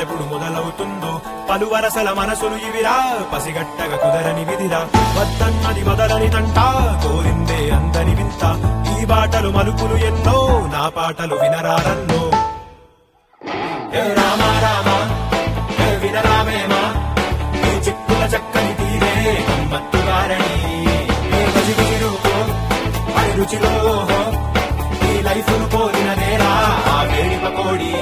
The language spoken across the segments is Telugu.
కథెప్పుడు మొదలవుతుందో పలు వరసల మనసులు ఇవిరా పసిగట్టగ కుదరని విధిరా వద్దన్నది మొదలని తంట కోరిందే అందని వింత ఈ బాటలు మలుపులు ఎన్నో నా పాటలు వినరారన్నో ఏ రామ రామ ఏ వినరామేమా ఈ చిక్కుల చక్కని తీరే గమ్మత్తు గారణి ఏ గజిబిజి రూపో మరి రుచిలో ఓహో ఈ లైఫ్ పోలినదేరా ఆ వేడి పకోడి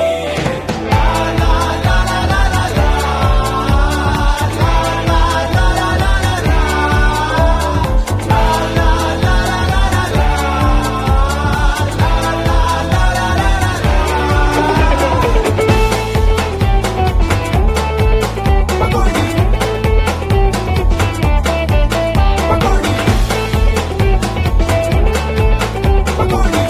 పకోడి పకోడి పకోడి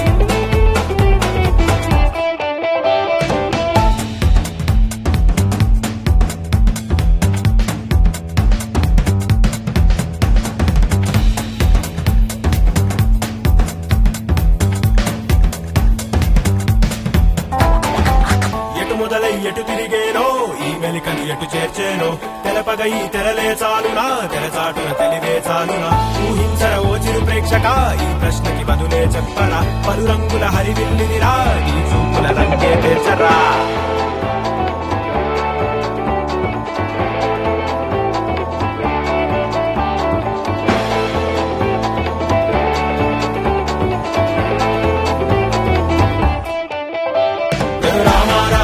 ఎటు మొదలై ఎటు తిరిగేనో ఈ మెలికని ఎటు చేర్చేనో తెలపగ ఈ తెరలే చాలునా తెరచాటున తెలివే చాలునా ఊహించర ఓ చిరు ప్రేక్షక ఈ ప్రశ్నకి బదులే చెప్పరా పలు రంగుల హరివిల్లినిరా ఈ చూపుల రంగే పేర్చరా రామ రామ